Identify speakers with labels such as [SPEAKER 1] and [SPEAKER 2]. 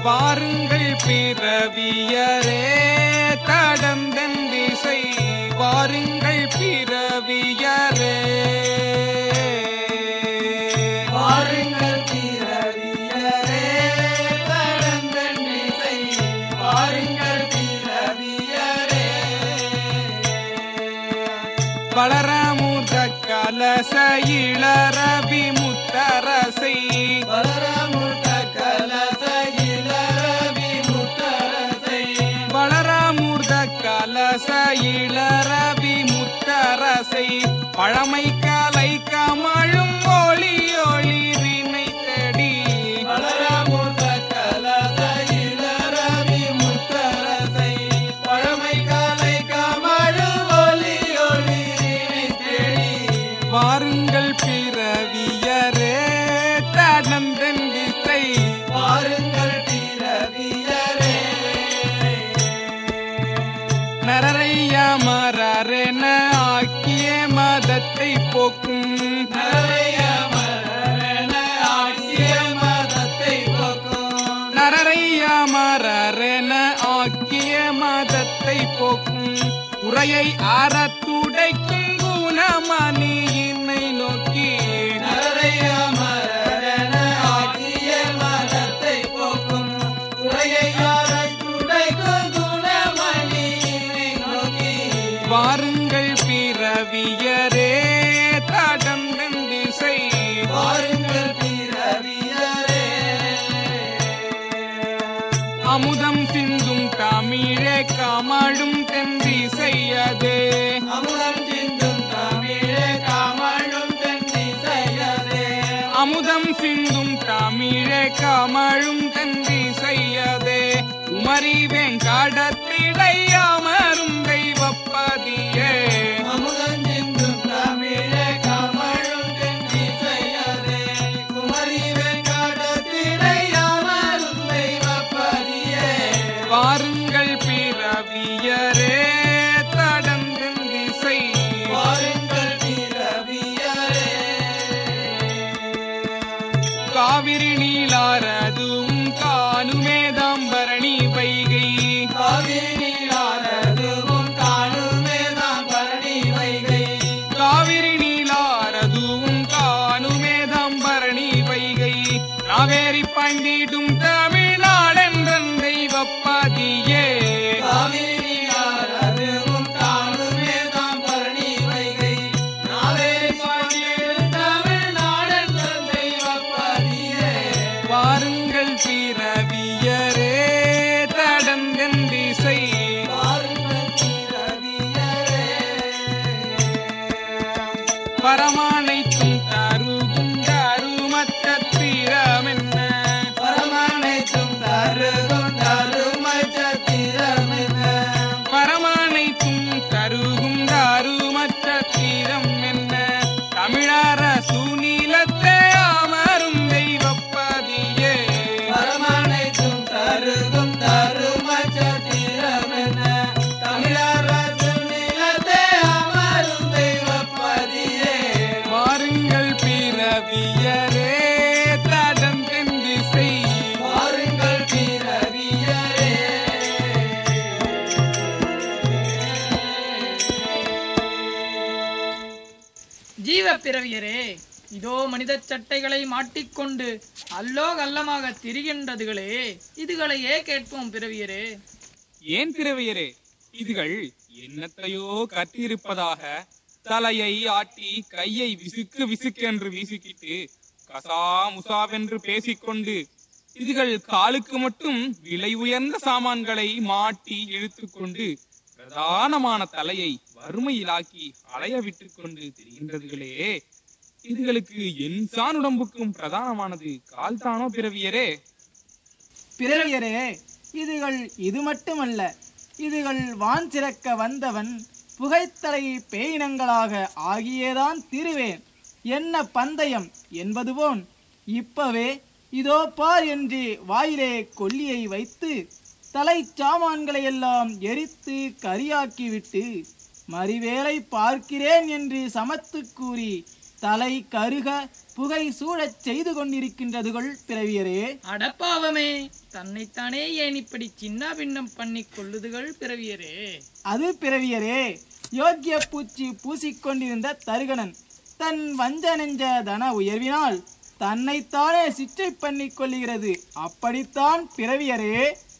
[SPEAKER 1] வாருங்கள் பிறவியரே தடந்தன் திசை வாருங்கள் பிறவியரே
[SPEAKER 2] வாருங்கள் பிறவியரே தடந்தன் திசை வாருங்கள் பிறவியரே
[SPEAKER 1] வளரமுத கலச இளரவி முத்தரசை
[SPEAKER 2] பலரமுட்ட கலச இளரவி முத்தரசை
[SPEAKER 1] வளரமுத கலச இளரவி முத்தரசை பழமை கலை கமழும் ஒளி ஒளி வினை தேடி
[SPEAKER 2] பலரமுட்ட கலச இளரவி முத்தரசை பழமை காலை கமழு ஒளி ஒளி தேடி
[SPEAKER 1] வாருங்கள் பிறவியரே தடந்தன் திசை
[SPEAKER 2] வாருங்கள் பிறவியரே
[SPEAKER 1] நரரைய மரரென ஆக்கிய மதத்தை போக்கும்
[SPEAKER 2] நரைய மலரென ஆக்கிய மதத்தை போக்கும்
[SPEAKER 1] நரரைய மரரென ஆக்கிய மதத்தை போக்கும் உரையை அறத்துடைக்கும் குணமணியினை நோக்கி
[SPEAKER 2] நரைய மலரென ஆக்கிய மதத்தை போக்கும் உரையாரத் துடைக்கும் குணமணியினை நோக்கி
[SPEAKER 1] வாருங்கள் பிறவியரே தடந்தன் திசை
[SPEAKER 2] வாருங்கள் பிறவியரே
[SPEAKER 1] அமுதம் சிந்தும் தமிழே கமழும் தென்திசையதே
[SPEAKER 2] அமுதம் சிந்தும் தமிழே கமழும் தென்னிசையதே
[SPEAKER 1] அமுதம் சிந்தும் தமிழே கமழும் தென்திசையதே உமரி வெங்காடத்திடை அமரும் தெய்வப்பதியே
[SPEAKER 2] அமுதம் சிந்தும் தமிழே கமழும் தென்னிசையதே குமரி வெங்கடத்திடை அமரும் தெய்வப்பதியே
[SPEAKER 1] வாருங்கள் பிறவியரே தடந்தன் திசை
[SPEAKER 2] வாருங்கள் பிறவியரே
[SPEAKER 1] காவிரி நீலாரதும் காணுமேதாம்பரணி வைகை
[SPEAKER 2] காவிரி ஆரதுவும் காணுமே நாம் பரணி வைகை
[SPEAKER 1] காவிரி நீலாரதும் காணுமேதாம்பரணி வைகை காவேரி பாய்ந்திடும் தமிழ்நாடென்றன் தெய்வப்பதியே
[SPEAKER 2] காவிரி ஆரதுவும் காணுமே நாம் பரணி வைகை நாவேரி பாண்டியன் தமிழ்நாடன் தெய்வப்பதியே
[SPEAKER 1] வாருங்கள் பிறவியரே தடந்தன் திசை
[SPEAKER 2] வாருங்கள் பிறவியரே
[SPEAKER 1] பரமானைத்தும் தருகும் தருமத்த திறமென்ன
[SPEAKER 2] பரமனைத்தும் தருகும் தருமை சத்திரமென
[SPEAKER 1] பரமானைத்தும் தருகும் தருமற்ற தீரம் என்ன தமிழர சூநிலத்தே அமரும் தெய்வப்பதியே
[SPEAKER 2] பரமனைத்தும் தருகும் தருமை சத்திரமென தமிழரசு நிலத்தே அமரும் தெய்வப்பதியே
[SPEAKER 1] வாருங்கள் பிறவியரே தடந்தென் திசை
[SPEAKER 2] வாருங்கள் பிறவியரே
[SPEAKER 3] ஜீவ பிறவியரே இதோ மனித சட்டைகளை மாட்டிக்கொண்டு அல்லோ கல்லமாக திரிகின்றதுகளே இதுகளையே கேட்போம் பிறவியரே
[SPEAKER 1] ஏன் பிறவியரே இதுகள் என்னத்தையோ கற்றிருப்பதாக தலையை ஆட்டி கையை விசுக்கு விசுக்கென்று வீசிக்கிட்டு கசா முசாவென்று பேசிக்கொண்டு இதுகள் காலுக்கு மட்டும் விலை உயர்ந்த சாமான்களை மாட்டி இழுத்துக்கொண்டு பிரதானமான தலையை வறுமையிலாக்கி அலைய விட்டுக் கொண்டு திரிகின்றதுகளே இதுகளுக்கு என் சான் உடம்புக்கும் பிரதானமானது கால்தானோ பிறவியரே
[SPEAKER 4] பிறவியரே இதுகள் இது மட்டுமல்ல இதுகள் வான் சிறக்க வந்தவன் புகைத்தலை பேயினங்களாக ஆகியேதான் திருவேன் என்ன பந்தயம் என்பது போன் இப்பவே இதோ பார் என்று வாயிலே கொல்லியை வைத்து தலை சாமான்களை எல்லாம் எரித்து கரியாக்கிவிட்டு மறிவேளை பார்க்கிறேன் என்று சமத்து கூறி தலை கருக புகை சூழச் செய்து கொண்டிருக்கின்றதுகள் பிறவியரே
[SPEAKER 3] அடப்பாவமே தன்னைத்தானே ஏன் இப்படி சின்ன பின்னம் பண்ணி கொள்ளுதுகள் பிறவியரே
[SPEAKER 4] அது பிறவியரே யோக்கிய பூச்சி பூசிக்கொண்டிருந்த தருகணன் தன் வஞ்ச நெஞ்ச தன உயர்வினால் தன்னைத்தானே சிற்றை பண்ணிக் கொள்ளுகிறது அப்படித்தான் பிறவியரே